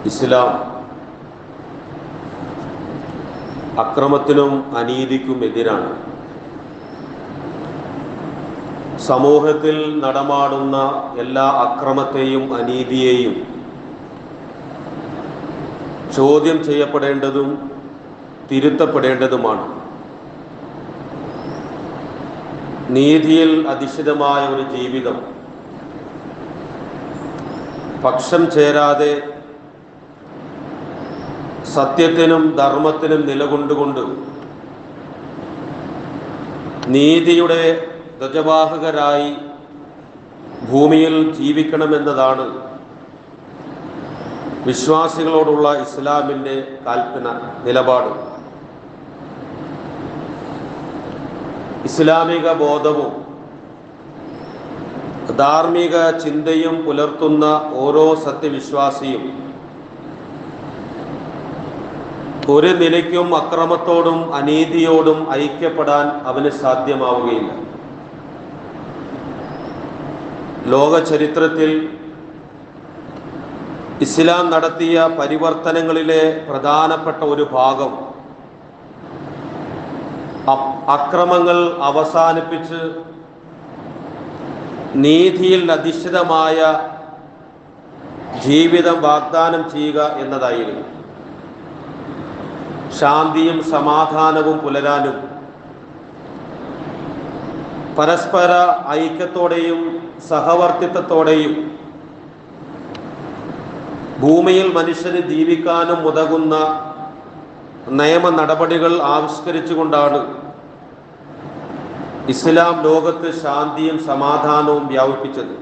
ഇസ്ലാം അക്രമത്തിനും അനീതിക്കും എതിരാണ് സമൂഹത്തിൽ നടമാടുന്ന എല്ലാ അക്രമത്തെയും അനീതിയെയും ചോദ്യം ചെയ്യപ്പെടേണ്ടതും തിരുത്തപ്പെടേണ്ടതുമാണ് നീതിയിൽ അധിഷ്ഠിതമായ ഒരു ജീവിതം പക്ഷം ചേരാതെ സത്യത്തിനും ധർമ്മത്തിനും നിലകൊണ്ടുകൊണ്ട് നീതിയുടെ ധ്വജവാഹകരായി ഭൂമിയിൽ ജീവിക്കണമെന്നതാണ് വിശ്വാസികളോടുള്ള ഇസ്ലാമിൻ്റെ കാൽപ്പന നിലപാട് ഇസ്ലാമിക ബോധവും ധാർമ്മിക ചിന്തയും പുലർത്തുന്ന ഓരോ സത്യവിശ്വാസിയും ഒരു നിലയ്ക്കും അക്രമത്തോടും അനീതിയോടും ഐക്യപ്പെടാൻ അവന് സാധ്യമാവുകയില്ല ലോക ചരിത്രത്തിൽ ഇസ്ലാം നടത്തിയ പരിവർത്തനങ്ങളിലെ പ്രധാനപ്പെട്ട ഒരു ഭാഗം അ- അക്രമങ്ങൾ അവസാനിപ്പിച്ച് നീതിയിൽ അധിഷ്ഠിതമായ ജീവിതം വാഗ്ദാനം ചെയ്യുക എന്നതായിരുന്നു ശാന്തിയും സമാധാനവും പുലരാനും പരസ്പര ഐക്യത്തോടെയും സഹവർത്തിത്വത്തോടെയും ഭൂമിയിൽ മനുഷ്യന് ജീവിക്കാനും ഉതകുന്ന നിയമ നടപടികൾ ആവിഷ്കരിച്ചുകൊണ്ടാണ് ഇസ്ലാം ലോകത്ത് ശാന്തിയും സമാധാനവും വ്യാപിപ്പിച്ചത്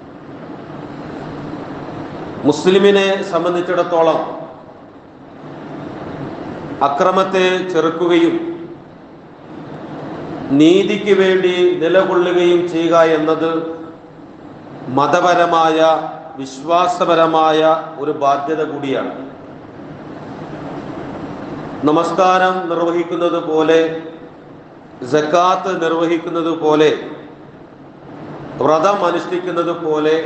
മുസ്ലിമിനെ സംബന്ധിച്ചിടത്തോളം അക്രമത്തെ ചെറുക്കുകയും നീതിക്ക് വേണ്ടി നിലകൊള്ളുകയും ചെയ്യുക എന്നത് മതപരമായ വിശ്വാസപരമായ ഒരു ബാധ്യത കൂടിയാണ് നമസ്കാരം നിർവഹിക്കുന്നത് പോലെ ജക്കാത്ത് നിർവഹിക്കുന്നത് പോലെ വ്രതം അനുഷ്ഠിക്കുന്നത് പോലെ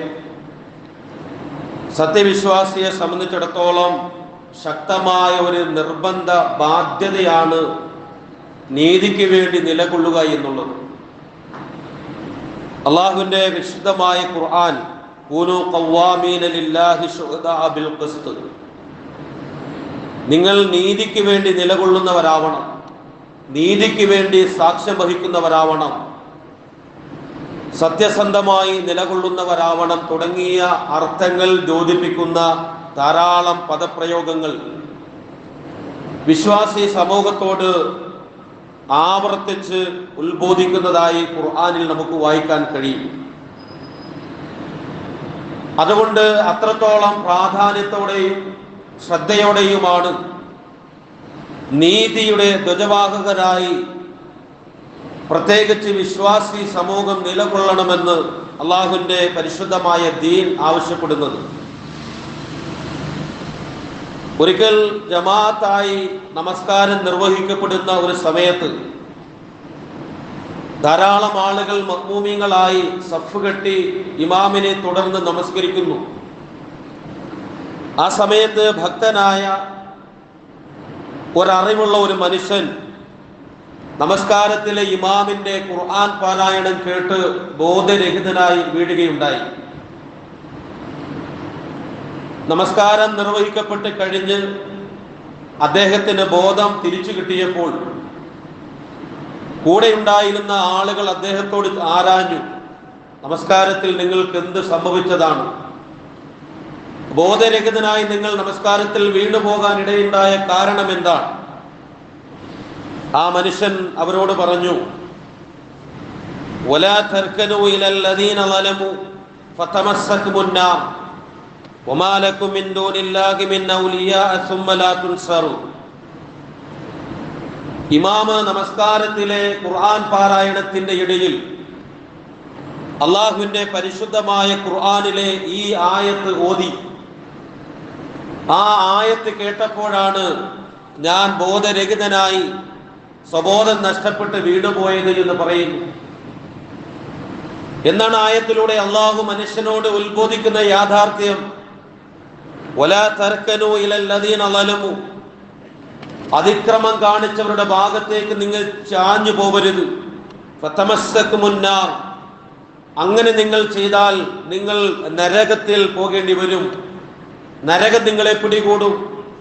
സത്യവിശ്വാസിയെ സംബന്ധിച്ചിടത്തോളം ശക്തമായ ഒരു നിർബന്ധ ബാധ്യതയാണ് നീതിക്ക് വേണ്ടി നിലകൊള്ളുക എന്നുള്ളത് അള്ളാഹുവിന്റെ വിശുദ്ധമായ ഖുർആൻ കൂനു ഖവ്വാമീന ലില്ലാഹി ശുഹദാഅ ബിൽ ഖിസ്ത് നിങ്ങൾ നീതിക്ക് വേണ്ടി നിലകൊള്ളുന്നവരാവണം നീതിക്ക് വേണ്ടി സാക്ഷ്യം വഹിക്കുന്നവരാവണം സത്യസന്ധമായി നിലകൊള്ളുന്നവരാവണം തുടങ്ങിയ അർത്ഥങ്ങൾ യോജിപ്പിക്കുന്ന ധാരാളം പദപ്രയോഗങ്ങൾ വിശ്വാസി സമൂഹത്തോട് ആവർത്തിച്ച് ഉത്ബോധിക്കുന്നതായി ഖുർആനിൽ നമുക്ക് വായിക്കാൻ കഴിയും അതുകൊണ്ട് അത്രത്തോളം പ്രാധാന്യത്തോടെയും ശ്രദ്ധയോടെയുമാണ് നീതിയുടെ ധ്വജവാഹകരായി പ്രത്യേകിച്ച് വിശ്വാസി സമൂഹം നിലകൊള്ളണമെന്ന് അള്ളാഹുവിന്റെ പരിശുദ്ധമായ ദീൻ ആവശ്യപ്പെടുന്നത് ഒരിക്കൽ ജമാഅത്തായി നമസ്കാരം നിർവഹിക്കപ്പെടുന്ന ഒരു സമയത്ത് ധാരാളം ആളുകൾ മഹ്മൂമിങ്ങളായി സഫ് കെട്ടി ഇമാമിനെ തുടർന്ന് നമസ്കരിക്കുന്നു ആ സമയത്ത് ഭക്തനായ ഒരറിവുള്ള ഒരു മനുഷ്യൻ നമസ്കാരത്തിലെ ഇമാമിന്റെ ഖുർആൻ പാരായണം കേട്ട് ബോധരഹിതനായി വീഴുകയുണ്ടായി നമസ്കാരം നിർവഹിക്കപ്പെട്ട് കഴിഞ്ഞ് അദ്ദേഹത്തിന് ബോധം തിരിച്ചു കിട്ടിയപ്പോൾ കൂടെ ഉണ്ടായിരുന്ന ആളുകൾ അദ്ദേഹത്തോട് ആരാഞ്ഞു നമസ്കാരത്തിൽ നിങ്ങൾക്ക് എന്ത് സംഭവിച്ചതാണ് ബോധരഹിതനായി നിങ്ങൾ നമസ്കാരത്തിൽ വീണുപോകാൻ ഇടയുണ്ടായ കാരണം എന്താണ് ആ മനുഷ്യൻ അവരോട് പറഞ്ഞു ولا تركنوا إلى الذين ظلموا فتمسكم النار وما لكم من دون الله من أولياء ثم لا تنصرون ഇമാമ നമസ്കാരത്തിലെ ഖുർആൻ പാരായണത്തിന്റെ ഇടയിൽ അള്ളാഹുവിന്റെ പരിശുദ്ധമായ ഖുർആനിലെ ഈ ആയത്ത് ഓതി ആ ആയത്ത് കേട്ടപ്പോഴാണ് ഞാൻ ബോധരഹിതനായി സ്വബോധം നഷ്ടപ്പെട്ട് വീണുപോയത് എന്ന് പറയുന്നു എന്നാണ് ആയത്തിലൂടെ അള്ളാഹു മനുഷ്യനോട് ഉത്ബോധിക്കുന്ന യാഥാർത്ഥ്യം വലാ തർക്കനു ഇലല്ലദീന ളലമു അതിക്രമം കാണിച്ചവരുടെ ഭാഗത്തേക്ക് നിങ്ങൾ ചാഞ്ഞു പോവരുത് ഫതമസ്സക് മുന്നാർ അങ്ങനെ നിങ്ങൾ ചെയ്താൽ നിങ്ങൾ നരകത്തിൽ പോകേണ്ടി വരും നരകം നിങ്ങളെ പിടികൂടും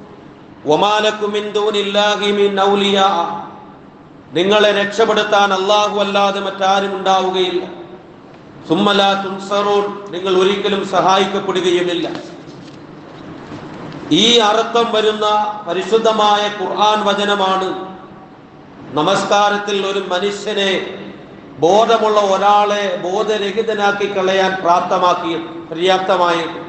ഔലിയ നിങ്ങളെ രക്ഷപ്പെടുത്താൻ അള്ളാഹു അല്ലാതെ മറ്റാരും ഉണ്ടാവുകയില്ല സുമ്മലാ തുൻസറൂൻ നിങ്ങൾ ഒരിക്കലും സഹായിക്കപ്പെടുകയുമില്ല ഈ അർത്ഥം വരുന്ന പരിശുദ്ധമായ ഖുർആൻ വചനമാണ് നമസ്കാരത്തിൽ ഒരു മനുഷ്യനെ ബോധമുള്ള ഒരാളെ ബോധരഹിതനാക്കി കളയാൻ പ്രാപ്തമാക്കി പര്യാപ്തമായത്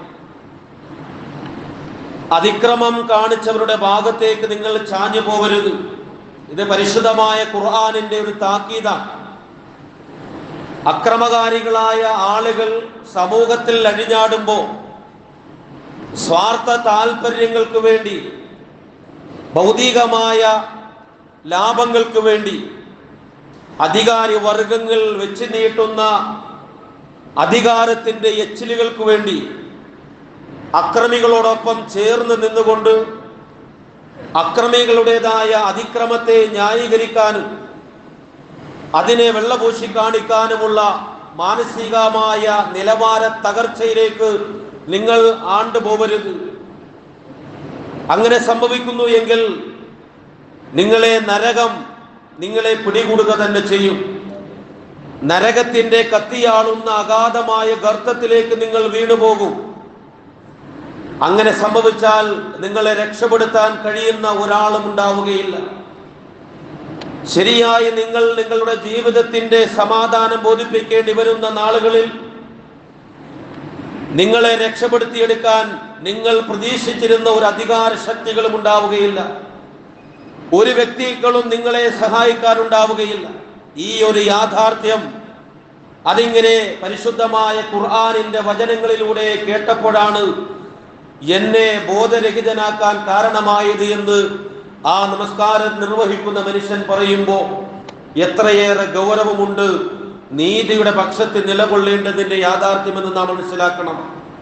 അതിക്രമം കാണിച്ചവരുടെ ഭാഗത്തേക്ക് നിങ്ങൾ ചാഞ്ഞു പോകരുത് ഇത് പരിശുദ്ധമായ ഖുർആാനിന്റെ ഒരു താക്കീതാണ് അക്രമകാരികളായ ആളുകൾ സമൂഹത്തിൽ അഴിഞ്ഞാടുമ്പോൾ സ്വാർത്ഥ താല്പര്യങ്ങൾക്ക് വേണ്ടി ഭൗതികമായ ലാഭങ്ങൾക്ക് വേണ്ടി അധികാരി വർഗങ്ങൾ വെച്ച് നീട്ടുന്ന അധികാരത്തിന്റെ എച്ചിലുകൾക്ക് വേണ്ടി അക്രമികളോടൊപ്പം ചേർന്ന് നിന്നുകൊണ്ട് അക്രമികളുടേതായ അതിക്രമത്തെ ന്യായീകരിക്കാനും അതിനെ വെള്ളപൂശി കാണിക്കാനുമുള്ള മാനസികമായ നിലവാര തകർച്ചയിലേക്ക് നിങ്ങൾ ആണ്ടുപോകരുത് അങ്ങനെ സംഭവിക്കുന്നു എങ്കിൽ നിങ്ങളെ നരകം നിങ്ങളെ പിടികൂടുക തന്നെ ചെയ്യും നരകത്തിന്റെ കത്തിയാളുന്ന അഗാധമായ ഗർത്തത്തിലേക്ക് നിങ്ങൾ വീണുപോകും അങ്ങനെ സംഭവിച്ചാൽ നിങ്ങളെ രക്ഷപ്പെടുത്താൻ കഴിയുന്ന ഒരാളും ഉണ്ടാവുകയില്ല ശരിയായി നിങ്ങൾ നിങ്ങളുടെ ജീവിതത്തിന്റെ സമാധാനം ബോധിപ്പിക്കേണ്ടി വരുന്ന നാളുകളിൽ നിങ്ങളെ രക്ഷപ്പെടുത്തിയെടുക്കാൻ നിങ്ങൾ പ്രതീക്ഷിച്ചിരുന്ന ഒരു അധികാര ശക്തികളും ഉണ്ടാവുകയില്ല ഒരു വ്യക്തികളും നിങ്ങളെ സഹായിക്കാനുണ്ടാവുകയില്ല ഈ ഒരു യാഥാർത്ഥ്യം അതിങ്ങനെ പരിശുദ്ധമായ ഖുർആാനിന്റെ വചനങ്ങളിലൂടെ കേട്ടപ്പോഴാണ് എന്നെ ബോധരഹിതനാക്കാൻ കാരണമായത് എന്ന് ആ നമസ്കാരം നിർവഹിക്കുന്ന മനുഷ്യൻ പറയുമ്പോൾ എത്രയേറെ ഗൗരവമുണ്ട് നീതിയുടെ പക്ഷത്ത് നിലകൊള്ളേണ്ടതിന്റെ യാഥാർത്ഥ്യമെന്ന് നാം മനസ്സിലാക്കണം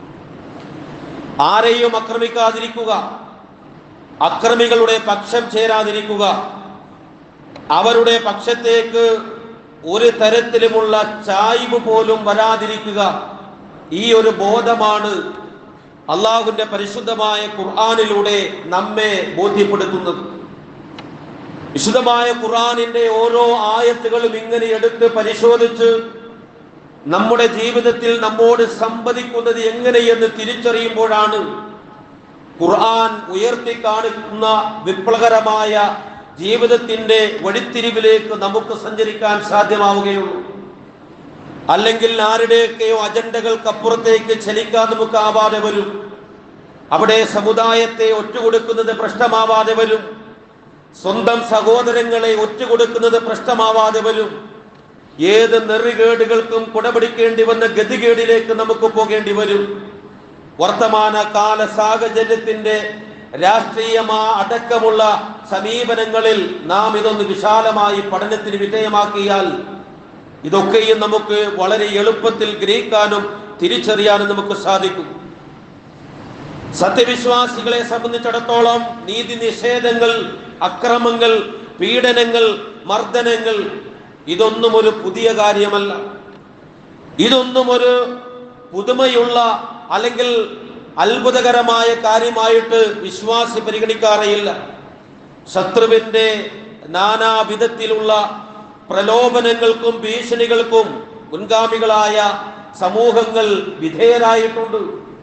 ആരെയും ആക്രമിക്കാതിരിക്കുക അക്രമികളുടെ പക്ഷം ചേരാതിരിക്കുക അവരുടെ പക്ഷത്തേക്ക് ഒരു തരത്തിലുമുള്ള ചായ്വ് പോലും വരാതിരിക്കുക ഈ ഒരു ബോധമാണ് അള്ളാഹുവിന്റെ പരിശുദ്ധമായ ഖുർആാനിലൂടെ നമ്മെ ബോധ്യപ്പെടുത്തുന്നത് വിശുദ്ധമായ ഖുർആാനിന്റെ ഓരോ ആയത്തുകളും ഇങ്ങനെ എടുത്ത് പരിശോധിച്ച് നമ്മുടെ ജീവിതത്തിൽ നമ്മോട് സംവദിക്കുന്നത് എങ്ങനെയെന്ന് തിരിച്ചറിയുമ്പോഴാണ് ഖുർആൻ ഉയർത്തി കാണിക്കുന്ന വിപ്ലവകരമായ ജീവിതത്തിന്റെ വഴിത്തിരിവിലേക്ക് നമുക്ക് സഞ്ചരിക്കാൻ സാധ്യമാവുകയുള്ളൂ അല്ലെങ്കിൽ ആരുടെയൊക്കെയോ അജണ്ടകൾക്കപ്പുറത്തേക്ക് ചലിക്കാൻ നമുക്ക് ആവാതെ വരും അവിടെ സമുദായത്തെ ഒറ്റുകൊടുക്കുന്നത് പ്രശ്നമാവാതെ വരും സ്വന്തം സഹോദരങ്ങളെ ഒറ്റുകൊടുക്കുന്നത് പ്രശ്നമാവാതെ വരും ഏത് നെറികേടുകൾക്കും കുടപിടിക്കേണ്ടി വന്ന ഗതികേടിലേക്ക് നമുക്ക് പോകേണ്ടി വരും വർത്തമാന കാല സാഹചര്യത്തിന്റെ രാഷ്ട്രീയമാ അടക്കമുള്ള സമീപനങ്ങളിൽ നാം ഇതൊന്ന് വിശാലമായി പഠനത്തിന് വിധേയമാക്കിയാൽ ഇതൊക്കെയും നമുക്ക് വളരെ എളുപ്പത്തിൽ ഗ്രഹിക്കാനും തിരിച്ചറിയാനും നമുക്ക് സാധിക്കും സത്യവിശ്വാസികളെ സംബന്ധിച്ചിടത്തോളം നീതി നിഷേധങ്ങൾ അക്രമങ്ങൾ പീഡനങ്ങൾ മർദ്ദനങ്ങൾ ഇതൊന്നും ഒരു പുതിയ കാര്യമല്ല ഇതൊന്നും ഒരു പുതുമയുള്ള അല്ലെങ്കിൽ അത്ഭുതകരമായ കാര്യമായിട്ട് വിശ്വാസി പരിഗണിക്കാറേയില്ല ശത്രുവിന്റെ നാനാവിധത്തിലുള്ള പ്രലോഭനങ്ങൾക്കും ഭീഷണികൾക്കും മുൻഗാമികളായ സമൂഹങ്ങൾ വിധേയരായിട്ടുണ്ട്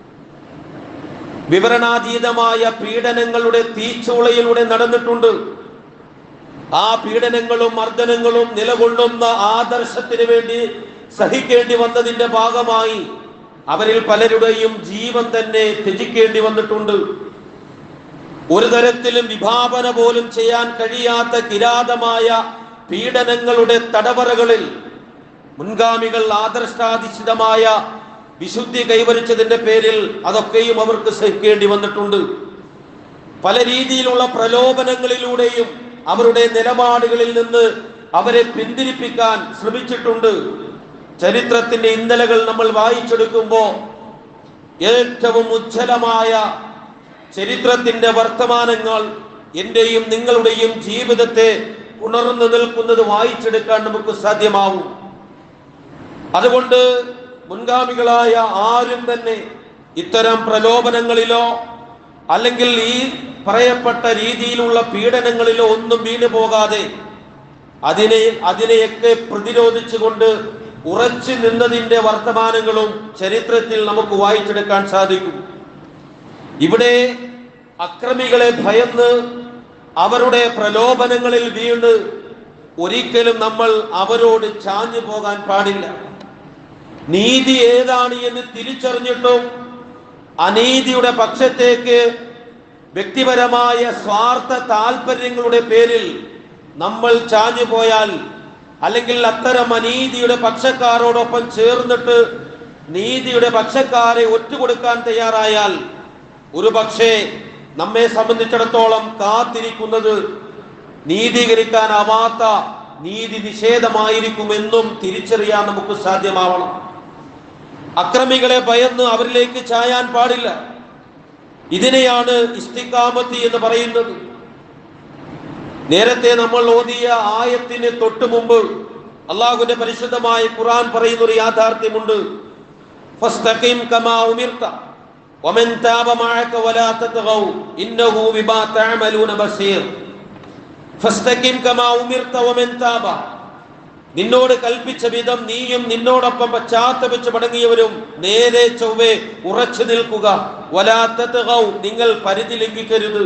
വിവരണാതീതമായ പീഡനങ്ങളുടെ തീച്ചൂളയിലൂടെ നടന്നിട്ടുണ്ട് ആ പീഡനങ്ങളും മർദ്ദനങ്ങളും നിലകൊള്ളുന്ന ആദർശത്തിന് വേണ്ടി സഹിക്കേണ്ടി വന്നതിന്റെ ഭാഗമായി അവരിൽ പലരുടെയും ജീവൻ തന്നെ ത്യജിക്കേണ്ടി വന്നിട്ടുണ്ട് ഒരു തരത്തിലും വിഭാവന പോലും ചെയ്യാൻ കഴിയാത്ത കിരാതമായ പീഡനങ്ങളുടെ തടവറകളിൽ മുൻഗാമികൾ ആദർശാധിഷ്ഠിതമായ വിശുദ്ധി കൈവരിച്ചതിന്റെ പേരിൽ അതൊക്കെയും അവർക്ക് സഹിക്കേണ്ടി വന്നിട്ടുണ്ട് പല രീതിയിലുള്ള പ്രലോഭനങ്ങളിലൂടെയും അവരുടെ നിലപാടുകളിൽ നിന്ന് അവരെ പിന്തിരിപ്പിക്കാൻ ശ്രമിച്ചിട്ടുണ്ട് ചരിത്രത്തിന്റെ ഇന്നലകൾ നമ്മൾ വായിച്ചെടുക്കുമ്പോൾ ഏറ്റവും ഉജ്ജ്വലമായ ചരിത്രത്തിന്റെ വർത്തമാനങ്ങൾ എന്റെയും നിങ്ങളുടെയും ജീവിതത്തെ ഉണർന്നു നിൽക്കുന്നത് വായിച്ചെടുക്കാൻ നമുക്ക് സാധ്യമാവും അതുകൊണ്ട് മുൻഗാമികളായ ആരും തന്നെ ഇത്തരം പ്രലോഭനങ്ങളിലോ അല്ലെങ്കിൽ ഈ പറയപ്പെട്ട രീതിയിലുള്ള പീഡനങ്ങളിലോ ഒന്നും വീണു പോകാതെ അതിനെ അതിനെയൊക്കെ പ്രതിരോധിച്ചുകൊണ്ട് ഉറച്ചു നിന്നതിന്റെ വർത്തമാനങ്ങളും ചരിത്രത്തിൽ നമുക്ക് വായിച്ചെടുക്കാൻ സാധിക്കും ഇവിടെ അക്രമികളെ ഭയന്ന് അവരുടെ പ്രലോഭനങ്ങളിൽ വീണ് ഒരിക്കലും നമ്മൾ അവരോട് ചാഞ്ഞു പോകാൻ പാടില്ല നീതി ഏതാണ് എന്ന് തിരിച്ചറിഞ്ഞിട്ടും അനീതിയുടെ പക്ഷത്തേക്ക് വ്യക്തിപരമായ സ്വാർത്ഥ താല്പര്യങ്ങളുടെ പേരിൽ നമ്മൾ ചാഞ്ഞു പോയാൽ അല്ലെങ്കിൽ അത്തരം അനീതിയുടെ പക്ഷക്കാരോടൊപ്പം ചേർന്നിട്ട് നീതിയുടെ പക്ഷക്കാരെ ഒറ്റുകൊടുക്കാൻ തയ്യാറായാൽ ഒരു പക്ഷേ നമ്മെ സംബന്ധിച്ചിടത്തോളം കാത്തിരിക്കുന്നത് നീതീകരിക്കാനാവാത്ത നീതി നിഷേധമായിരിക്കുമെന്നും തിരിച്ചറിയാൻ നമുക്ക് സാധ്യമാവണം അക്രമികളെ ഭയന്ന് അവരിലേക്ക് ചായാൻ പാടില്ല ഇതിനെയാണ് ഇസ്തിക്കാമത്തി എന്ന് പറയുന്നത് നേരത്തെ നമ്മൾ ഓതിയ ആയത്തിന് തൊട്ടു മുമ്പ് അള്ളാഹുവിന്റെ പരിശുദ്ധമായ ഖുർആൻ പറയുന്ന ഒരു യാഥാർത്ഥ്യമുണ്ട് ഫസ്തഖിം കമാ ഉമിർത വമൻ താബ മഅക വലാ തത്ഗൗ ഇന്നഹു ബിമാ തഅമലൂന ബസീർ ഫസ്തഖിം കമാ ഉമിർത വമൻ താബ നിന്നോട് കൽപ്പിച്ച വിധം നീയും നിന്നോടൊപ്പം പശ്ചാത്തപിച്ച് മടങ്ങിയവരും നേരെ ചൊവ്വെ ഉറച്ചു നിൽക്കുക വലാ തത്ഗൗ നിങ്ങൾ പരിധി ലംഘിക്കരുത്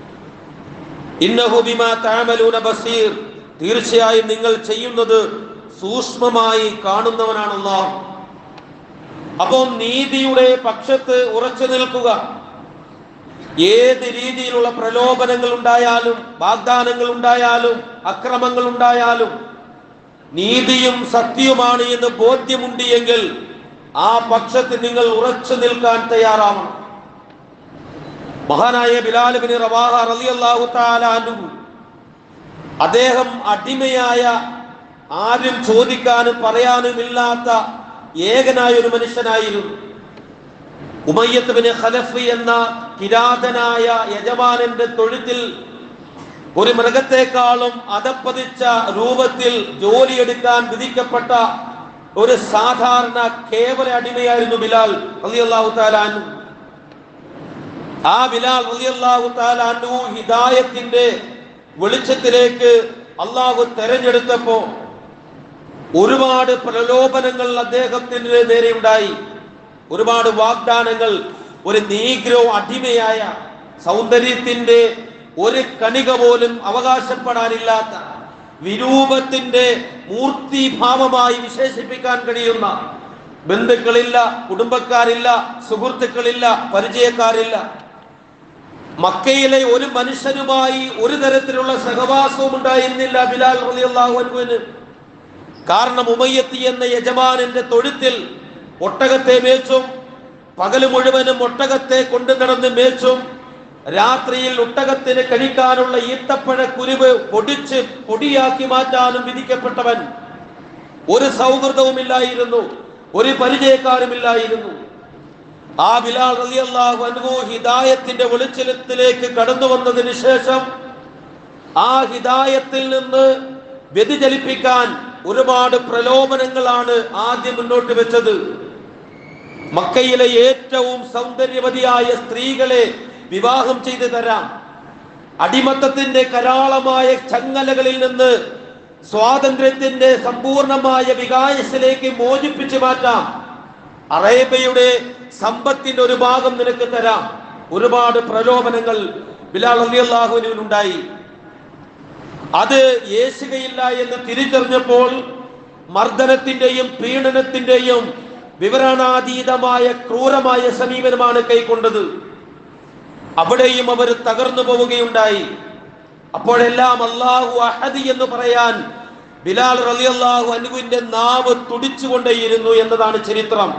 ഇന്നഹു ബിമാ തഅമലൂന ബസീർ തീർച്ചയായും നിങ്ങൾ ചെയ്യുന്നത് സൂക്ഷ്മമായി കാണുന്നവനാണ് അല്ലാഹ് അപ്പോൾ നീതിയുടെ പക്ഷത്ത് ഉറച്ചു നിൽക്കുക ഏത് രീതിയിലുള്ള പ്രലോഭനങ്ങൾ ഉണ്ടായാലും വാഗ്ദാനങ്ങൾ ഉണ്ടായാലും അക്രമങ്ങൾ ഉണ്ടായാലും നീതിയും സത്യവുമാണ് എന്ന് ബോധ്യമുണ്ട് എങ്കിൽ ആ പക്ഷത്ത് നിങ്ങൾ ഉറച്ചു നിൽക്കാൻ തയ്യാറാവണം മഹാനായ ബിലാലുബിന് റവാഹ റളിയല്ലാഹു തആല അൻഹു അദ്ദേഹം അടിമയായ ആരും ചോദിക്കാനും പറയാനും ഇല്ലാത്ത ഏകനായ ഒരു മനുഷ്യനായിരുന്നു ഉമയ്യത്ത് ബിൻ ഖലഫ് എന്ന കിരാതനായ യജമാനന്റെ തൊഴുത്തിൽ ഒരു മൃഗത്തെക്കാളും അതപ്പതിച്ച രൂപത്തിൽ ജോലിയെടുക്കാൻ വിധിക്കപ്പെട്ട ഒരു സാധാരണ കേവല അടിമയായിരുന്നു ബിലാൽ റളിയല്ലാഹു തആല അൻഹു ആ ബിലാൽ റളിയല്ലാഹു തആല അൻഹു ഹിദായത്തിന്റെ വെളിച്ചത്തിലേക്ക് അള്ളാഹു തെരഞ്ഞെടുത്തപ്പോ ഒരുപാട് പ്രലോഭനങ്ങൾ അദ്ദേഹത്തിന് നേരെ ഉണ്ടായി ഒരുപാട് വാഗ്ദാനങ്ങൾ ഒരു നീഗ്രോ അടിമയായ സൗന്ദര്യത്തിന്റെ ഒരു കണിക പോലും അവകാശപ്പെടാനില്ലാത്ത വിരൂപത്തിന്റെ മൂർത്തിഭാവമായി വിശേഷിപ്പിക്കാൻ കഴിയുന്ന ബന്ധുക്കളില്ല കുടുംബക്കാരില്ല സുഹൃത്തുക്കളില്ല പരിചയക്കാരില്ല മക്കയിലെ ഒരു മനുഷ്യനുമായി ഒരു തരത്തിലുള്ള സഹവാസവും ഉണ്ടായിരുന്നില്ല ബിലാൽ റളിയല്ലാഹു അൻഹുവിന് കാരണം ഉമയ്യത്തി എന്ന യജമാനന്റെ തൊഴുത്തിൽ ഒട്ടകത്തെ മേച്ചും പകല് മുഴുവനും ഒട്ടകത്തെ കൊണ്ടു നടന്ന് മേച്ചും രാത്രിയിൽ ഒട്ടകത്തിന് കഴിക്കാനുള്ള ഈത്തപ്പഴ കുരുവ് പൊടിച്ച് പൊടിയാക്കി മാറ്റാനും വിധിക്കപ്പെട്ടവൻ ഒരു സൗഹൃദവുമില്ലായിരുന്നു ഒരു പരിചയക്കാരുമില്ലായിരുന്നു ആ ബിലാൽ റളിയല്ലാഹു അൻഹു ഹിദായത്തിന്റെ വെളിച്ചത്തിലേക്ക് കടന്നു വന്നതിന് ശേഷം ആ ഹിദായത്തിൽ നിന്ന് വ്യതിചലിപ്പിക്കാൻ ഒരുപാട് പ്രലോഭനങ്ങളാണ് ആദ്യം മുന്നോട്ട് വെച്ചത് മക്കയിലെ ഏറ്റവും സൗന്ദര്യവതിയായ സ്ത്രീകളെ വിവാഹം ചെയ്തു തരാം അടിമത്തത്തിന്റെ കരാളമായ ചങ്ങലകളിൽ നിന്ന് സ്വാതന്ത്ര്യത്തിന്റെ സമ്പൂർണമായ വികാസത്തിലേക്ക് മോചിപ്പിച്ചു മാറ്റാം അറേബ്യയുടെ സമ്പത്തിന്റെ ഒരു ഭാഗം നിനക്ക് തരാം ഒരുപാട് പ്രലോഭനങ്ങൾ ബിലാൽ അലിയല്ലാഹുവിനുണ്ടായി അത് യേശുകയില്ല എന്ന് തിരിച്ചറിഞ്ഞപ്പോൾ മർദ്ദനത്തിന്റെയും പീഡനത്തിന്റെയും വിവരണാതീതമായ ക്രൂരമായ സമീപനമാണ് കൈക്കൊണ്ടത് അവിടെയും അവർ തകർന്നു പോവുകയുണ്ടായി അപ്പോഴെല്ലാം അള്ളാഹു അഹദി എന്ന് പറയാൻ ബിലാൽ റളിയല്ലാഹു അൻഹുവിന്റെ നാവ് തുടിച്ചുകൊണ്ടേയിരുന്നു എന്നതാണ് ചരിത്രം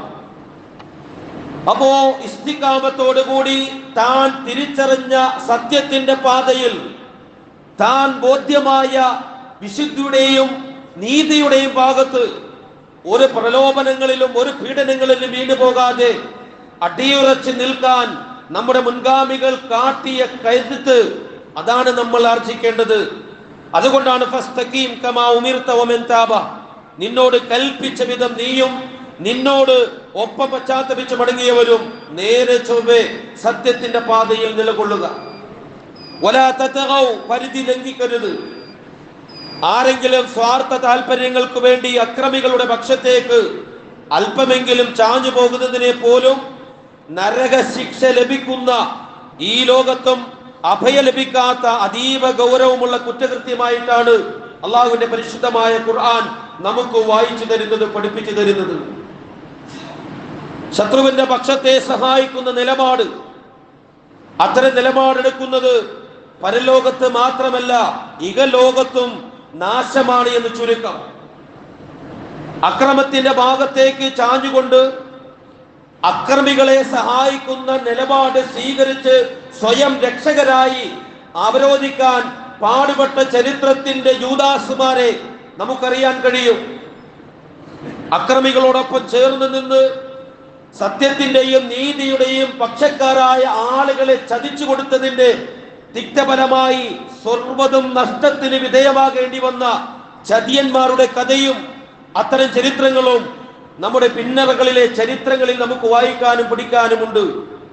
അപ്പോ ഇസ്തികാമത്തോടുകൂടി താൻ തിരിച്ചറിഞ്ഞ സത്യത്തിന്റെ പാതയിൽ താൻ ബോധ്യമായ വിശുദ്ധിയുടെയും നീതിയുടെയും ഭാഗത്ത് ഒരു പ്രലോഭനങ്ങളിലും ഒരു പീഡനങ്ങളിലും വീണു പോകാതെ അടിയുറച്ച് നിൽക്കാൻ നമ്മുടെ മുൻഗാമികൾ കാട്ടിയ കരുത്ത് അതാണ് നമ്മൾ ആർജിക്കേണ്ടത് അതുകൊണ്ടാണ് ഫസ്തഖീം കമാ ഉമിർത വമൻ താബ നിന്നോട് കൽപ്പിച്ച വിധം നീയും നിന്നോട് ഒപ്പം പശ്ചാത്തപിച്ച് മടങ്ങിയവരും നേരെ ചൊവ്വെ സത്യത്തിന്റെ പാതയിൽ നിലകൊള്ളുക വലാ തതഗൗ പരിധി ലംഘിക്കരുത് ആരെങ്കിലും സ്വാർത്ഥ താല്പര്യങ്ങൾക്ക് വേണ്ടി അക്രമികളുടെ പക്ഷത്തേക്ക് അല്പമെങ്കിലും ചാഞ്ഞു പോകുന്നതിനെ പോലും നരക ശിക്ഷ ലഭിക്കുന്ന ഈ ലോകത്തും അഭയ ലഭിക്കാത്ത അതീവ ഗൗരവമുള്ള കുറ്റകൃത്യമായിട്ടാണ് അള്ളാഹുവിന്റെ പരിശുദ്ധമായ ഖുർആൻ നമുക്ക് വായിച്ചു തരുന്നത് പഠിപ്പിച്ചു തരുന്നത് ശത്രുവിന്റെ പക്ഷത്തെ സഹായിക്കുന്ന നിലപാട് അത്തരം നിലപാടെടുക്കുന്നത് പരലോകത്ത് മാത്രമല്ല ഇഹലോകത്തും നാശമാണ് എന്ന് ചുരുക്കം അക്രമത്തിന്റെ ഭാഗത്തേക്ക് ചാഞ്ഞുകൊണ്ട് അക്രമികളെ സഹായിക്കുന്ന നിലപാട് സ്വീകരിച്ച് സ്വയം രക്ഷകരായി അവരോധിക്കാൻ പാടുപെട്ട ചരിത്രത്തിന്റെ യൂദാസുമാരെ നമുക്കറിയാൻ കഴിയും അക്രമികളോടൊപ്പം ചേർന്ന് നിന്ന് സത്യത്തിന്റെയും നീതിയുടെയും പക്ഷക്കാരായ ആളുകളെ ചതിച്ചു കൊടുത്തതിന്റെ തിക്തഫലമായി സ്വർവതും നഷ്ടത്തിന് വിധേയമാകേണ്ടി വന്ന ചതിയന്മാരുടെ കഥയും അത്തരം ചരിത്രങ്ങളും നമ്മുടെ പിന്നറകളിലെ ചരിത്രങ്ങളിൽ നമുക്ക് വായിക്കാനും പഠിക്കാനുമുണ്ട്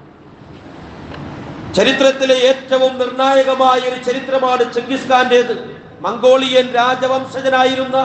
ചരിത്രത്തിലെ ഏറ്റവും നിർണായകമായ ഒരു ചരിത്രമാണ് ചെങ്കിസ് ഖാന്റേത് മംഗോളിയൻ രാജവംശജനായിരുന്ന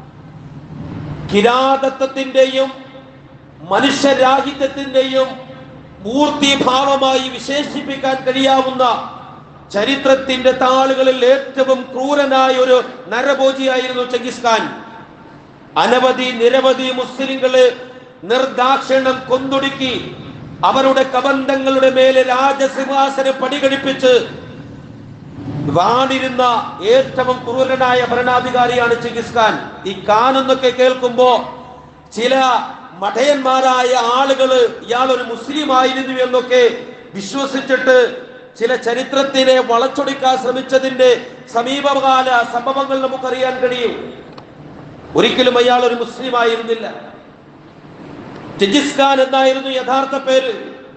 കിരാതത്വത്തിന്റെയും മനുഷ്യരാഹിത്യത്തിന്റെയും മൂർത്തിഭാവമായി വിശേഷിപ്പിക്കാൻ കഴിയാവുന്ന ചരിത്രത്തിന്റെ താളുകളിൽ ഏറ്റവും ക്രൂരനായ ഒരു നരഭോജിയായിരുന്നു ചെങ്കിസ് ഖാൻ അനവധി നിരവധി മുസ്ലിങ്ങളെ നിർദാക്ഷിണ്യം കൊന്നൊടുക്കി അവരുടെ കബന്ധങ്ങളുടെ മേലെ രാജസിംഹാസനം പടികടിപ്പിച്ച് വാണിരുന്ന ഏറ്റവും ക്രൂരനായ ഭരണാധികാരിയാണ് ചെങ്കിസ് ഖാൻ ഈ ഖാൻ എന്നൊക്കെ കേൾക്കുമ്പോ ചില മഠയന്മാരായ ആളുകള് ഇയാൾ ഒരു മുസ്ലിം ആയിരുന്നു എന്നൊക്കെ വിശ്വസിച്ചിട്ട് ചില ചരിത്രത്തിനെ വളച്ചൊടിക്കാൻ ശ്രമിച്ചതിന്റെ സമീപകാല സംഭവങ്ങൾ നമുക്കറിയാൻ കഴിയും ഒരിക്കലും അയാൾ ഒരു മുസ്ലിം ആയിരുന്നില്ല ചെജിസ് ഖാൻ എന്നായിരുന്നു യഥാർത്ഥ പേര്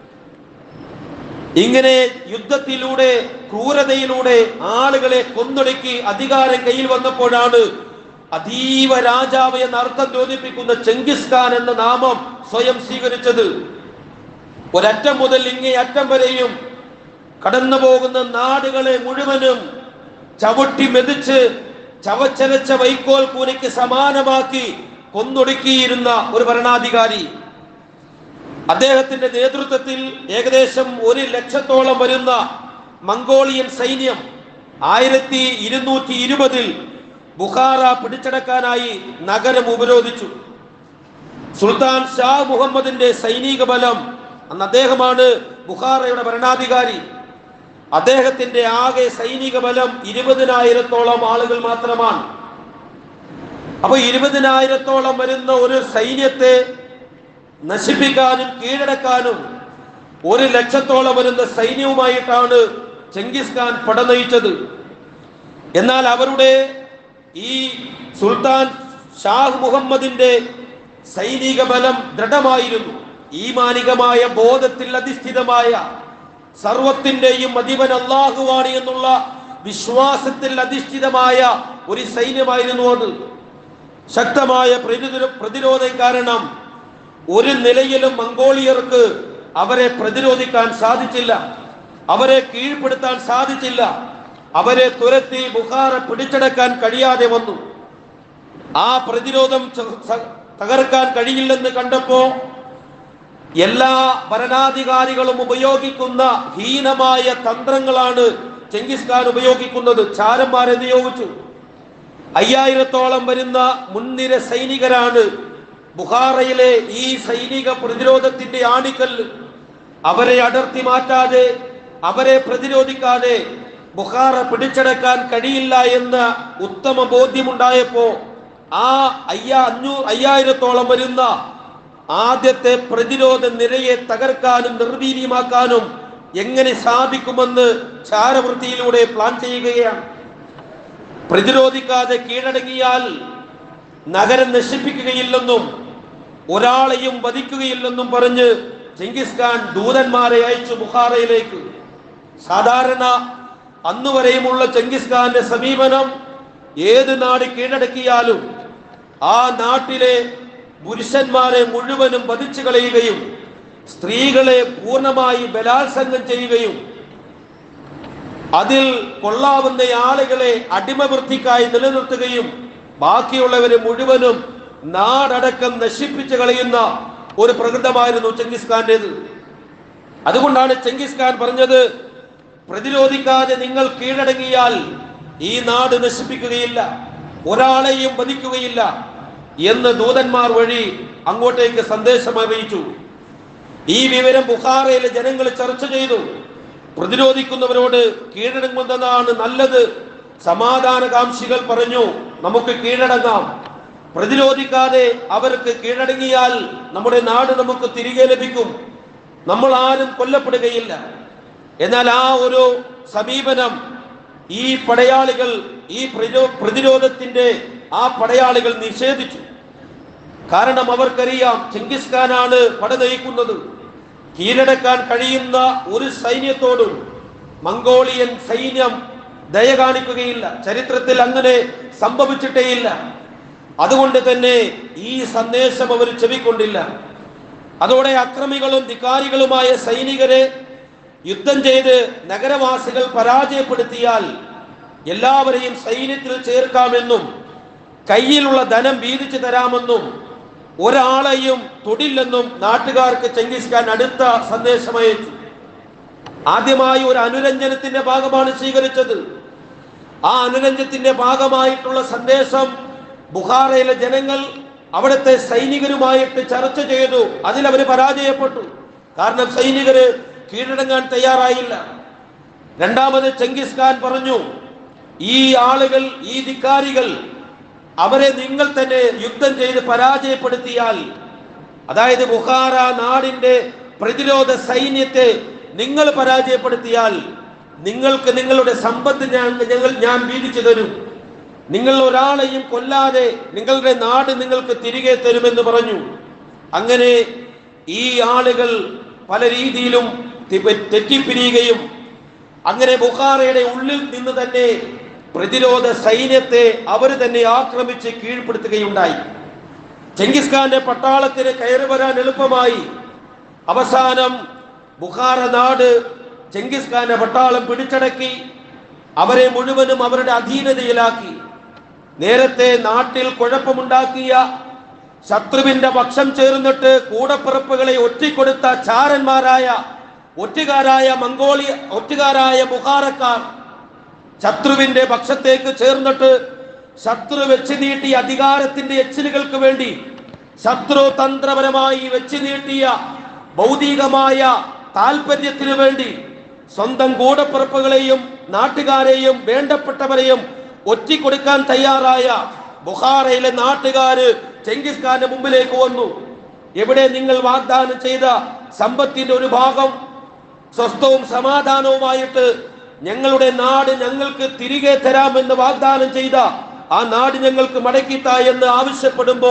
ഇങ്ങനെ യുദ്ധത്തിലൂടെ ക്രൂരതയിലൂടെ ആളുകളെ കൊന്നൊടുക്കി അധികാരം കയ്യിൽ വന്നപ്പോഴാണ് അതീവ രാജാവ് എന്ന അർത്ഥം തോന്നിപ്പിക്കുന്ന ചെങ്കിസ് ഖാൻ എന്ന നാമം സ്വയം സ്വീകരിച്ചത് ഒരറ്റം മുതൽ ഇങ്ങേ അറ്റം വരെയും കടന്നു പോകുന്ന നാടുകളെ മുഴുവനും ചവിട്ടി മെതിച്ച് ചവച്ചരച്ച വൈക്കോൽ കൂനയ്ക്ക് സമാനമാക്കി കൊന്നൊടുക്കിയിരുന്ന ഒരു ഭരണാധികാരി അദ്ദേഹത്തിന്റെ നേതൃത്വത്തിൽ ഏകദേശം ഒരു ലക്ഷത്തോളം വരുന്ന മംഗോളിയൻ സൈന്യം ആയിരത്തി ഇരുന്നൂറ്റി ഇരുപതിൽ ബുഖാറ പിടിച്ചടക്കാനായി നഗരം ഉപരോധിച്ചു സുൽത്താൻ ഷാ മുഹമ്മദിന്റെ സൈനിക ബലം അന്ന് അദ്ദേഹമാണ് ബുഖാറയുടെ ഭരണാധികാരി അദ്ദേഹത്തിന്റെ ആകെ സൈനിക ബലം ഇരുപതിനായിരത്തോളം ആളുകൾ മാത്രമാണ് അപ്പൊ ഇരുപതിനായിരത്തോളം വരുന്ന ഒരു സൈന്യത്തെ നശിപ്പിക്കാനും കീഴടക്കാനും ഒരു ലക്ഷത്തോളം വരുന്ന സൈന്യവുമായിട്ടാണ് ചെങ്കിസ് ഖാൻ പട നയിച്ചത് എന്നാൽ അവരുടെ ഈ സുൽത്താൻ ഷാഹ് മുഹമ്മദിന്റെ സൈനിക ബലം ദൃഢമായിരുന്നു ഈമാനികമായ ബോധത്തിൽ അധിഷ്ഠിതമായ സർവത്തിന്റെയും അധിപൻ അള്ളാഹുവാണ് എന്നുള്ള വിശ്വാസത്തിൽ അധിഷ്ഠിതമായ ഒരു സൈന്യമായിരുന്നു അത് ശക്തമായ പ്രതിരോ- പ്രതിരോധം കാരണം ഒരു നിലയിലും മംഗോളിയർക്ക് അവരെ പ്രതിരോധിക്കാൻ സാധിച്ചില്ല അവരെ കീഴ്പ്പെടുത്താൻ സാധിച്ചില്ല അവരെ തുരത്തി ബുഖാറ പിടിച്ചടക്കാൻ കഴിയാതെ വന്നു ആ പ്രതിരോധം ച- സ- തകർക്കാൻ കഴിയില്ലെന്ന് കണ്ടപ്പോ എല്ലാ ഭരണാധികാരികളും ഉപയോഗിക്കുന്ന ഹീനമായ തന്ത്രങ്ങളാണ് ചെങ്കിസ് ഖാൻ ഉപയോഗിക്കുന്നത് ചാരന്മാരെ നിയോഗിച്ചു അയ്യായിരത്തോളം വരുന്ന മുൻനിര സൈനികരാണ് ബുഖാറയിലെ ഈ സൈനിക പ്രതിരോധത്തിന്റെ ആണിക്കല്ല് അവരെ അടർത്തി മാറ്റാതെ അവരെ പ്രതിരോധിക്കാതെ ബുഖാറ പിടിച്ചടക്കാൻ കഴിയില്ല എന്ന ഉത്തമ ബോധ്യമുണ്ടായപ്പോ ആ അയ്യാ അഞ്ഞൂ അയ്യായിരത്തോളം വരുന്ന ആദ്യത്തെ പ്രതിരോധ നിരയെ തകർക്കാനും നിർവീര്യമാക്കാനും എങ്ങനെ സാധിക്കുമെന്ന് ചാരവൃത്തിയിലൂടെ പ്ലാൻ ചെയ്യുകയാണ് പ്രതിരോധിക്കാതെ കീഴടങ്ങിയാൽ നഗരം നശിപ്പിക്കുകയില്ലെന്നും ഒരാളെയും വധിക്കുകയില്ലെന്നും പറഞ്ഞ് ചെങ്കിസ് ഖാൻ ദൂതന്മാരെ അയച്ചു ബുഖാറയിലേക്ക് സാധാരണ അന്നു വരെയുമുള്ള ചെങ്കിസ് ഖാന്റെ സമീപനം ഏത് നാട് കീഴടക്കിയാലും ആ നാട്ടിലെ പുരുഷന്മാരെ മുഴുവനും വധിച്ചു കളയുകയും സ്ത്രീകളെ പൂർണ്ണമായി ബലാത്സംഗം ചെയ്യുകയും അതിൽ കൊള്ളാവുന്ന ആളുകളെ അടിമവൃത്തിക്കായി നിലനിർത്തുകയും ബാക്കിയുള്ളവരെ മുഴുവനും നാടടക്കം നശിപ്പിച്ചു കളയുന്ന ഒരു പ്രകൃതമായിരുന്നു ചെങ്കിസ് ഖാന്റേത് അതുകൊണ്ടാണ് ചെങ്കിസ് ഖാൻ പറഞ്ഞത് പ്രതിരോധിക്കാതെ നിങ്ങൾ കീഴടങ്ങിയാൽ ഈ നാട് നശിപ്പിക്കുകയില്ല ഒരാളെയും വധിക്കുകയില്ല എന്ന് ദൂതന്മാർ വഴി അങ്ങോട്ടേക്ക് സന്ദേശം അറിയിച്ചു ഈ വിവരം ബുഖാറയിലെ ജനങ്ങൾ ചർച്ച ചെയ്തു പ്രതിരോധിക്കുന്നവരോട് കീഴടങ്ങുന്നതാണ് നല്ലത് സമാധാനകാംക്ഷികൾ പറഞ്ഞു നമുക്ക് കീഴടങ്ങാം പ്രതിരോധിക്കാതെ അവർക്ക് കീഴടങ്ങിയാൽ നമ്മുടെ നാട് നമുക്ക് തിരികെ ലഭിക്കും നമ്മൾ ആരും കൊല്ലപ്പെടുകയില്ല എന്നാൽ ആ ഒരു സമീപനം ഈ പടയാളികൾ ഈ പ്രതിരോ- പ്രതിരോധത്തിന്റെ ആ പടയാളികൾ നിഷേധിച്ചു കാരണം അവർക്കറിയാം ചെങ്കിസ് ഖാനാണ് പട നയിക്കുന്നത് കീഴടക്കാൻ കഴിയുന്ന ഒരു സൈന്യത്തോടും മംഗോളിയൻ സൈന്യം ദയ കാണിക്കുകയില്ല ചരിത്രത്തിൽ അങ്ങനെ സംഭവിച്ചിട്ടേയില്ല അതുകൊണ്ട് തന്നെ ഈ സന്ദേശം അവർ ചെവിക്കൊണ്ടില്ല അതോടെ അക്രമികളും ധിക്കാരികളുമായ സൈനികരെ യുദ്ധം ചെയ്ത് നഗരവാസികൾ പരാജയപ്പെടുത്തിയാൽ എല്ലാവരെയും സൈന്യത്തിൽ ചേർക്കാമെന്നും കയ്യിലുള്ള ധനം വീതിച്ചു തരാമെന്നും ഒരാളെയും തൊടില്ലെന്നും നാട്ടുകാർക്ക് ചെങ്കിസ് ഖാൻ അടുത്ത സന്ദേശമയച്ചു ആദ്യമായി ഒരു അനുരഞ്ജനത്തിന്റെ ഭാഗമാണ് സ്വീകരിച്ചത് ആ അനുരഞ്ജനത്തിന്റെ ഭാഗമായിട്ടുള്ള സന്ദേശം ബുഹാറയിലെ ജനങ്ങൾ അവിടുത്തെ സൈനികരുമായിട്ട് ചർച്ച ചെയ്തു അതിൽ അവർ പരാജയപ്പെട്ടു കാരണം സൈനികര് കീഴടങ്ങാൻ തയ്യാറായില്ല രണ്ടാമത് ചെങ്കിസ് ഖാൻ പറഞ്ഞു ഈ ആളുകൾ ഈ ധിക്കാരികൾ അവരെ നിങ്ങൾ തന്നെ യുദ്ധം ചെയ്ത് പരാജയപ്പെടുത്തിയാൽ അതായത് ബുഹാറ നാടിന്റെ പ്രതിരോധ സൈന്യത്തെ നിങ്ങൾ പരാജയപ്പെടുത്തിയാൽ നിങ്ങൾക്ക് നിങ്ങളുടെ സമ്പത്ത് ഞാൻ ഞങ്ങൾ ഞാൻ വീതിച്ചു തരും നിങ്ങൾ ഒരാളെയും കൊല്ലാതെ നിങ്ങളുടെ നാട് നിങ്ങൾക്ക് തിരികെ തരുമെന്ന് പറഞ്ഞു അങ്ങനെ ഈ ആളുകൾ പല രീതിയിലും തി- തെറ്റിപ്പിരിയുകയും അങ്ങനെ ബുഖാറയുടെ ഉള്ളിൽ നിന്ന് തന്നെ പ്രതിരോധ സൈന്യത്തെ അവർ തന്നെ ആക്രമിച്ച് കീഴ്പ്പെടുത്തുകയുണ്ടായി ചെങ്കിസ് ഖാന്റെ പട്ടാളത്തിന് കയറി വരാൻ എളുപ്പമായി അവസാനം ബുഖാറ നാട് ചെങ്കിസ് ഖാന്റെ പട്ടാളം പിടിച്ചടക്കി അവരെ മുഴുവനും അവരുടെ അധീനതയിലാക്കി നേരത്തെ നാട്ടിൽ കുഴപ്പമുണ്ടാക്കിയ ശത്രുവിന്റെ പക്ഷം ചേർന്നിട്ട് കൂടപ്പിറപ്പുകളെ ഒറ്റിക്കൊടുത്ത ചാരന്മാരായ ഒറ്റുകാരായ മംഗോളിയ ഒറ്റുകാരായ ബുഹാറക്കാർ ശത്രുവിന്റെ പക്ഷത്തേക്ക് ചേർന്നിട്ട് ശത്രു വെച്ച് നീട്ടിയ അധികാരത്തിന്റെ എച്ചിലുകൾക്ക് വേണ്ടി ശത്രു തന്ത്രപരമായി വെച്ച് നീട്ടിയ ഭൗതികമായ താല്പര്യത്തിനു വേണ്ടി സ്വന്തം കൂടപ്പിറപ്പുകളെയും നാട്ടുകാരെയും വേണ്ടപ്പെട്ടവരെയും ഒറ്റിക്കൊടുക്കാൻ തയ്യാറായ ബുഹാറയിലെ നാട്ടുകാര് ചെങ്കിസ് ഖാന്റെ മുമ്പിലേക്ക് വന്നു എവിടെ നിങ്ങൾ വാഗ്ദാനം ചെയ്ത സമ്പത്തിന്റെ ഒരു ഭാഗം സ്വസ്ഥവും സമാധാനവുമായിട്ട് ഞങ്ങളുടെ നാട് ഞങ്ങൾക്ക് തിരികെ തരാമെന്ന് വാഗ്ദാനം ചെയ്ത ആ നാട് ഞങ്ങൾക്ക് മടക്കിത്ത എന്ന് ആവശ്യപ്പെടുമ്പോ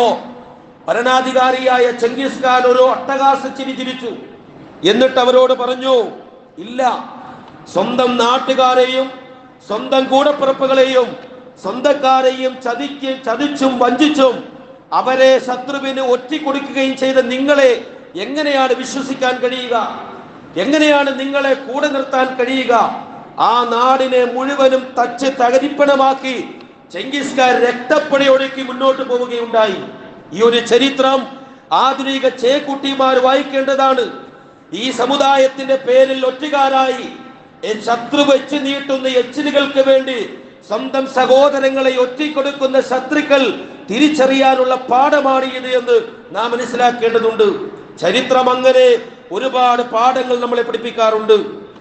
ഭരണാധികാരിയായ ചെങ്കിസ് ഖാൻ ഒരു അട്ടഹാസ ചിരി ചിരിച്ചു എന്നിട്ട് അവരോട് പറഞ്ഞു ഇല്ല സ്വന്തം നാട്ടുകാരെയും സ്വന്തം കൂടപ്പിറപ്പുകളെയും സ്വന്തക്കാരെയും ചതിക്ക് ചതിച്ചും വഞ്ചിച്ചും അവരെ ശത്രുവിന് ഒറ്റിക്കൊടുക്കുകയും ചെയ്ത നിങ്ങളെ എങ്ങനെയാണ് വിശ്വസിക്കാൻ കഴിയുക എങ്ങനെയാണ് നിങ്ങളെ കൂടെ നിർത്താൻ കഴിയുക ആ നാടിനെ മുഴുവനും തച്ച് തകരിപ്പണമാക്കി ചെങ്കിസ് ഖാൻ രക്തപ്പടി ഒഴുക്കി മുന്നോട്ട് പോവുകയുണ്ടായി ഈ ഒരു ചരിത്രം ആധുനിക ചേക്കുട്ടിമാർ വായിക്കേണ്ടതാണ് ഈ സമുദായത്തിന്റെ പേരിൽ ഒറ്റുകാരായി എ ശത്രു വെച്ച് നീട്ടുന്ന എച്ചിലുകൾക്ക് വേണ്ടി സ്വന്തം സഹോദരങ്ങളെ ഒറ്റിക്കൊടുക്കുന്ന ശത്രുക്കൾ തിരിച്ചറിയാനുള്ള പാഠമാണ് ഇത് എന്ന് നാം മനസ്സിലാക്കേണ്ടതുണ്ട് ചരിത്രം അങ്ങനെ ഒരുപാട് പാഠങ്ങൾ നമ്മളെ പഠിപ്പിക്കാറുണ്ട്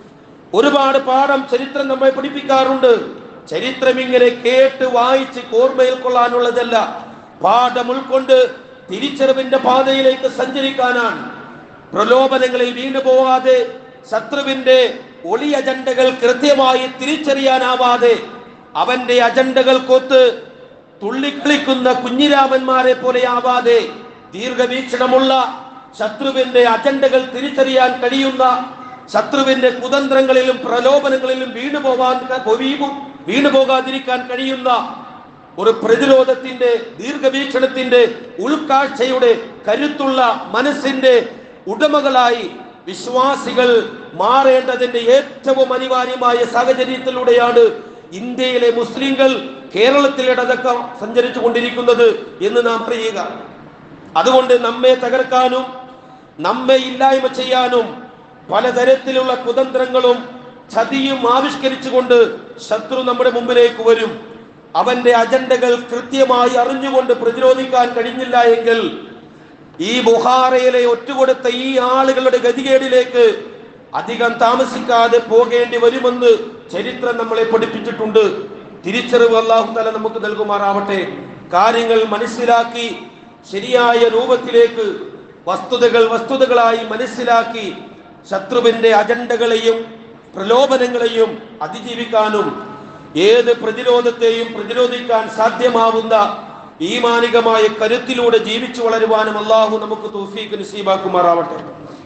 ഒരുപാട് പാഠം ചരിത്രം നമ്മെ പഠിപ്പിക്കാറുണ്ട് ചരിത്രം ഇങ്ങനെ കേട്ട് വായിച്ച് ഓർമ്മയിൽ കൊള്ളാനുള്ളതല്ല പാഠം ഉൾക്കൊണ്ട് തിരിച്ചറിവിന്റെ പാതയിലേക്ക് സഞ്ചരിക്കാനാണ് പ്രലോഭനങ്ങളിൽ വീണു പോവാതെ ശത്രുവിന്റെ ഒളി അജണ്ടകൾ കൃത്യമായി തിരിച്ചറിയാനാവാതെ അവന്റെ അജണ്ടകൾക്കൊത്ത് തുള്ളിക്കളിക്കുന്ന കുഞ്ഞിരാമന്മാരെ പോലെ ആവാതെ ദീർഘവീക്ഷണമുള്ള ശത്രുവിന്റെ അജണ്ടകൾ തിരിച്ചറിയാൻ കഴിയുന്ന ശത്രുവിന്റെ കുതന്ത്രങ്ങളിലും പ്രലോഭനങ്ങളിലും വീണു പോവാൻ വീണു പോകാതിരിക്കാൻ കഴിയുന്ന ഒരു പ്രതിരോധത്തിന്റെ ദീർഘവീക്ഷണത്തിന്റെ ഉൾക്കാഴ്ചയുടെ കരുത്തുള്ള മനസ്സിന്റെ ഉടമകളായി വിശ്വാസികൾ മാറേണ്ടതിന്റെ ഏറ്റവും അനിവാര്യമായ സാഹചര്യത്തിലൂടെയാണ് ഇന്ത്യയിലെ മുസ്ലിങ്ങൾ കേരളത്തിലിടതൊക്കെ സഞ്ചരിച്ചു കൊണ്ടിരിക്കുന്നത് എന്ന് നാം അറിയുക അതുകൊണ്ട് നമ്മെ തകർക്കാനും നമ്മെ ഇല്ലായ്മ ചെയ്യാനും പലതരത്തിലുള്ള കുതന്ത്രങ്ങളും ചതിയും ആവിഷ്കരിച്ചുകൊണ്ട് ശത്രു നമ്മുടെ മുമ്പിലേക്ക് വരും അവന്റെ അജണ്ടകൾ കൃത്യമായി അറിഞ്ഞുകൊണ്ട് പ്രതിരോധിക്കാൻ കഴിഞ്ഞില്ല എങ്കിൽ ഈ ബുഹാറയിലെ ഒറ്റുകൊടുത്ത ഈ ആളുകളുടെ ഗതികേടിലേക്ക് അധികം താമസിക്കാതെ പോകേണ്ടി വരുമെന്ന് ചരിത്രം നമ്മളെ പഠിപ്പിച്ചിട്ടുണ്ട് തിരിച്ചറിവ് അള്ളാഹു തല നമുക്ക് നൽകുമാറാവട്ടെ കാര്യങ്ങൾ മനസ്സിലാക്കി ശരിയായ രൂപത്തിലേക്ക് വസ്തുതകൾ വസ്തുതകളായി മനസ്സിലാക്കി ശത്രുവിന്റെ അജണ്ടകളെയും പ്രലോഭനങ്ങളെയും അതിജീവിക്കാനും ഏത് പ്രതിരോധത്തെയും പ്രതിരോധിക്കാൻ സാധ്യമാവുന്ന ഈമാനികമായ കരുത്തിലൂടെ ജീവിച്ചു വളരുവാനും അള്ളാഹു നമുക്ക് തൗഫീഖ് നസീബാക്കുമാറാവട്ടെ